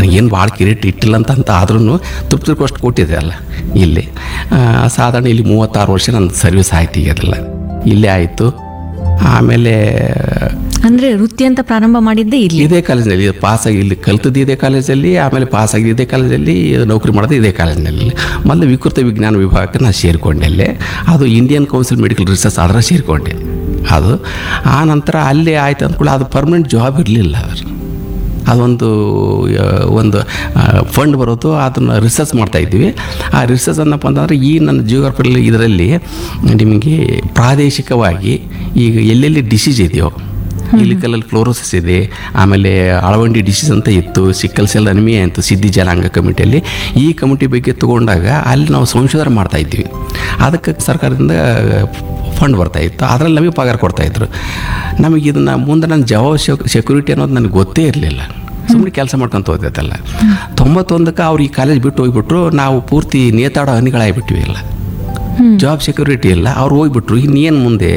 ನನಗೇನು ಭಾಳ ಕಿರೀಟ ಇಟ್ಟಿಲ್ಲ ಅಂತ ಅಂತ ಆದ್ರೂ ತೃಪ್ತಿಗೋಷ್ಟು ಕೊಟ್ಟಿದೆ ಅಲ್ಲ ಇಲ್ಲಿ ಆ, ಸಾಧಾರಣ ಇಲ್ಲಿ ಮೂವತ್ತಾರು ವರ್ಷ ನನ್ನ ಸರ್ವಿಸ್ ಆಯ್ತು ಈಗ ಅದೆಲ್ಲ ಇಲ್ಲೇ ಆಯಿತು ಆಮೇಲೆ ಅಂದ್ರೆ ವೃತ್ತಿ ಅಂತ ಪ್ರಾರಂಭ ಮಾಡಿದ್ದೆ ಇಲ್ಲಿ ಇದೇ ಕಾಲೇಜಿನಲ್ಲಿ ಪಾಸ್ ಆಗಿ ಇಲ್ಲಿ ಕಲ್ತದ್ದು ಇದೇ ಕಾಲೇಜಲ್ಲಿ ಆಮೇಲೆ ಪಾಸ್ ಆಗಿ ಇದೇ ಕಾಲೇಜಲ್ಲಿ ನೌಕರಿ ಮಾಡೋದು ಇದೇ ಕಾಲೇಜಿನಲ್ಲಿ ಮೊದಲು ವಿಕೃತ ವಿಜ್ಞಾನ ವಿಭಾಗಕ್ಕೆ ನಾನು ಸೇರಿಕೊಂಡೆ ಅಲ್ಲೇ ಅದು ಇಂಡಿಯನ್ ಕೌನ್ಸಿಲ್ ಮೆಡಿಕಲ್ ರಿಸರ್ಚ್ ಅದರ ಸೇರಿಕೊಂಡೆ ಅದು ಆ ನಂತರ ಅಲ್ಲೇ ಆಯ್ತು ಅಂದ್ಕೊಳ್ಳಿ ಅದು ಪರ್ಮನೆಂಟ್ ಜಾಬ್ ಇರಲಿಲ್ಲ ಅದ್ರ ಅದೊಂದು ಆ, ಒಂದು ಫಂಡ್ ಬರೋದು ಅದನ್ನು ರಿಸರ್ಚ್ ಮಾಡ್ತಾ ಇದ್ವಿ ಆ ರಿಸರ್ಚ್ ಅನ್ನಪ್ಪ ಅಂತಂದರೆ ಈ ನನ್ನ ಜಿಯೋಗ್ರಫಿ ಇದರಲ್ಲಿ ನಿಮಗೆ ಪ್ರಾದೇಶಿಕವಾಗಿ ಈಗ ಎಲ್ಲೆಲ್ಲಿ ಡಿಸೀಸ್ ಇದೆಯೋ ಇಲಿಕಲಲ್ಲಿ ಫ್ಲೋರೋಸಿಸ್ ಇದೆ ಆಮೇಲೆ ಅಳವಂಡಿ ಡಿಸೀಸ್ ಅಂತ ಇತ್ತು ಸಿಕ್ಕಲ್ ಸೆಲ್ ಅನಿಮಿಯಾ ಅಂತ ಸಿದ್ಧಿ ಜನಾಂಗ ಕಮಿಟಿಯಲ್ಲಿ ಈ ಕಮಿಟಿ ಬಗ್ಗೆ ತಗೊಂಡಾಗ ಅಲ್ಲಿ ನಾವು ಸಂಶೋಧನೆ ಮಾಡ್ತಾ ಇದ್ವಿ ಅದಕ್ಕೆ ಸರ್ಕಾರದಿಂದ ಫಂಡ್ ಬರ್ತಾ ಇತ್ತು ಅದರಲ್ಲಿ ನಮಗೆ ಪಗಾರ ಕೊಡ್ತಾ ಇದ್ರು ನಮಗೆ ಇದನ್ನು ಮುಂದೆ ನನ್ನ ಜವಾಬ್ ಸೆಕ್ಯೂರಿಟಿ ಅನ್ನೋದು ನನಗೆ ಗೊತ್ತೇ ಇರಲಿಲ್ಲ ಸುಮ್ಮನೆ ಕೆಲಸ ಮಾಡ್ಕೊಂತ ಹೋಗ್ತೈತಲ್ಲ ತೊಂಬತ್ತೊಂದಕ್ಕೆ ಅವ್ರು ಈ ಕಾಲೇಜ್ ಬಿಟ್ಟು ಹೋಗ್ಬಿಟ್ರು ನಾವು ಪೂರ್ತಿ ನೇತಾಡೋ ಹನಿಗಳಾಗ್ಬಿಟ್ವಿ ಎಲ್ಲ ಜಾಬ್ ಸೆಕ್ಯೂರಿಟಿ ಇಲ್ಲ ಅವ್ರು ಹೋಗ್ಬಿಟ್ರು ಇನ್ನೇನು ಮುಂದೆ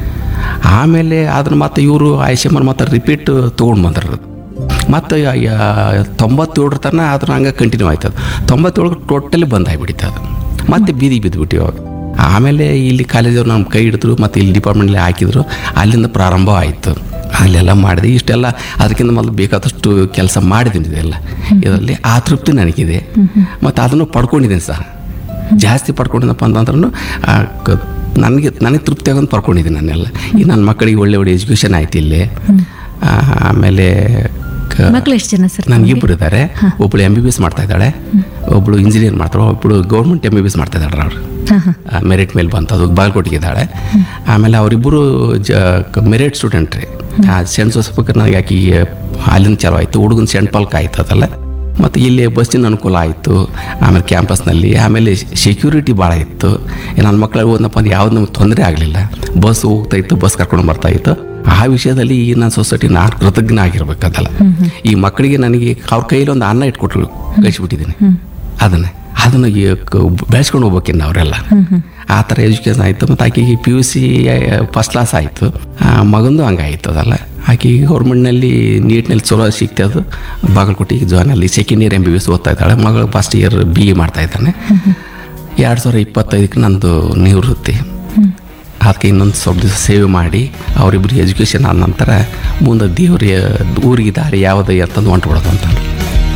ಆಮೇಲೆ ಅದನ್ನ ಮತ್ತೆ ಇವರು ಆಯುಷ್ಯಮ್ಮನ್ ಮತ್ತೆ ರಿಪೀಟ್ ತೊಗೊಂಡು ಬಂದ್ರು ಮತ್ತು ತೊಂಬತ್ತೇಳರ ತನಕ ಅದನ್ನ ಹಂಗೆ ಕಂಟಿನ್ಯೂ ಆಯ್ತದ ತೊಂಬತ್ತೇಳಕ್ಕೆ ಟೋಟಲಿ ಬಂದ್ ಆಗಿಬಿಟ್ಟಿತ್ತು ಅದು ಮತ್ತೆ ಬೀದಿಗೆ ಬಿದ್ದುಬಿಟ್ಟಿವಿ ಅವಾಗ ಆಮೇಲೆ ಇಲ್ಲಿ ಕಾಲೇಜವ್ರು ನಮ್ಮ ಕೈ ಹಿಡಿದ್ರು ಮತ್ತು ಇಲ್ಲಿ ಡಿಪಾರ್ಟ್ಮೆಂಟ್ಲಿ ಹಾಕಿದ್ರು ಅಲ್ಲಿಂದ ಪ್ರಾರಂಭ ಆಯಿತು ಅಲ್ಲೆಲ್ಲ ಮಾಡಿದೆ ಇಷ್ಟೆಲ್ಲ ಅದಕ್ಕಿಂತ ಮೊದಲು ಬೇಕಾದಷ್ಟು ಕೆಲಸ ಮಾಡಿದ್ದೀನಿ ಇದೆಲ್ಲ ಇದರಲ್ಲಿ ಆ ತೃಪ್ತಿ ನನಗಿದೆ ಮತ್ತು ಅದನ್ನು ಪಡ್ಕೊಂಡಿದ್ದೀನಿ ಸಹ ಜಾಸ್ತಿ ಪಡ್ಕೊಂಡಿದ್ದಪ್ಪ ಅಂತಂದ್ರೂ ನನಗೆ ನನಗೆ ತೃಪ್ತಿ ಆಗೋದು ಪಡ್ಕೊಂಡಿದ್ದೀನಿ ನಾನೆಲ್ಲ ಈ ನನ್ನ ಮಕ್ಕಳಿಗೆ ಒಳ್ಳೆ ಒಳ್ಳೆ ಎಜುಕೇಷನ್ ಆಯ್ತು ಇಲ್ಲಿ ಆ, ಆಮೇಲೆ ಕ- ಮಕ್ಳು ಎಷ್ಟು ಜನ ಸರ್ ನನಗಿಬ್ಬರು ಇದ್ದಾರೆ ಒಬ್ಬಳು ಎಮ್ ಬಿ ಬಿ ಎಸ್ ಮಾಡ್ತಾ ಇದ್ದಾಳೆ ಒಬ್ಬಳು ಇಂಜಿನಿಯರ್ ಮಾಡ್ತಾಳೆ ಒಬ್ಬಳು government M B B S ಮಾಡ್ತಾ ಇದ್ದಾಳೆ ಅವರು ಮೆರಿಟ್ ಮೇಲೆ ಬಂತು ಅದು ಬಾಗಲಕೋಟೆಗೆ ಇದ್ದಾಳೆ ಆಮೇಲೆ ಅವರಿಬ್ಬರು ಜ ಮೆರಿಟ್ ಸ್ಟೂಡೆಂಟ್ ರೀ ಸೆಂಟ್ ಜೋಸಫಕ್ಕೆ ನನಗೆ ಆಕಿ ಅಲ್ಲಿಂದ ಚಾಲು ಆಯಿತು ಹುಡುಗನ ಸೆಂಟ್ ಪಾಲ್ಕ್ ಆಯ್ತು ಅದೆಲ್ಲ ಮತ್ತು ಇಲ್ಲಿ ಬಸ್ಸಿನ ಅನುಕೂಲ ಆಯಿತು ಆಮೇಲೆ ಕ್ಯಾಂಪಸ್ನಲ್ಲಿ ಆಮೇಲೆ ಸೆಕ್ಯೂರಿಟಿ ಭಾಳ ಇತ್ತು ನನ್ನ ಮಕ್ಕಳಿಗೆ ಒಂದಪ್ಪ ಅಂದ್ರೆ ಯಾವ್ದು ನಮ್ಗೆ ತೊಂದರೆ ಆಗಲಿಲ್ಲ ಬಸ್ ಹೋಗ್ತಾ ಇತ್ತು ಬಸ್ ಕರ್ಕೊಂಡು ಬರ್ತಾ ಇತ್ತು ಆ ವಿಷಯದಲ್ಲಿ ಈ ನನ್ನ ಸೊಸೈಟಿ ನಾನು ಕೃತಜ್ಞ ಆಗಿರ್ಬೇಕದಲ್ಲ ಈ ಮಕ್ಕಳಿಗೆ ನನಗೆ ಅವ್ರ ಕೈಯಲ್ಲಿ ಒಂದು ಅನ್ನ ಇಟ್ಕೊಟ್ರು ಕಳಿಸ್ಬಿಟ್ಟಿದ್ದೀನಿ ಅದನ್ನೇ ಅದನ್ನು ಈ ಕ- ಬೆಳೆಸ್ಕೊಂಡು ಹೋಗ್ಬೇಕಿನ್ನು ಅವರೆಲ್ಲ ಆ ಥರ ಎಜುಕೇಷನ್ ಆಯಿತು ಮತ್ತು ಆಕೆಗೆ P U C first class ಆಯಿತು ಮಗಂದು ಹಂಗಾಯಿತು ಅದಲ್ಲ ಆಕೆ ಗೌರ್ಮೆಂಟ್ನಲ್ಲಿ ನೀಟ್ನಲ್ಲಿ ಚಲೋ ಸಿಗ್ತಾ ಅದು ಬಾಗಲಕೋಟೆಗೆ ಜಾಯ್ನಲ್ಲಿ second year M B B S ಓದ್ತಾ ಇದ್ದಾಳೆ ಮಗಳು ಫಸ್ಟ್ ಇಯರ್ ಬಿ ಎ ಮಾಡ್ತಾ ಇದ್ದಾನೆ ಎರಡು ಸಾವಿರ ಇಪ್ಪತ್ತೈದಕ್ಕೆ ನಂದು ನಿವೃತ್ತಿ ಅದಕ್ಕೆ ಇನ್ನೊಂದು ಸ್ವಲ್ಪ ದಿವಸ ಸೇವೆ ಮಾಡಿ ಅವರಿಬ್ಬರಿಗೆ ಎಜುಕೇಷನ್ ಆದ ನಂತರ ಮುಂದೆ ದೇವ್ರ ಊರಿಗೆ ದಾರಿ ಯಾವುದೇ ಅಂತಂದು ಹೊಂಟ್ಬಿಡೋದು ಅಂತ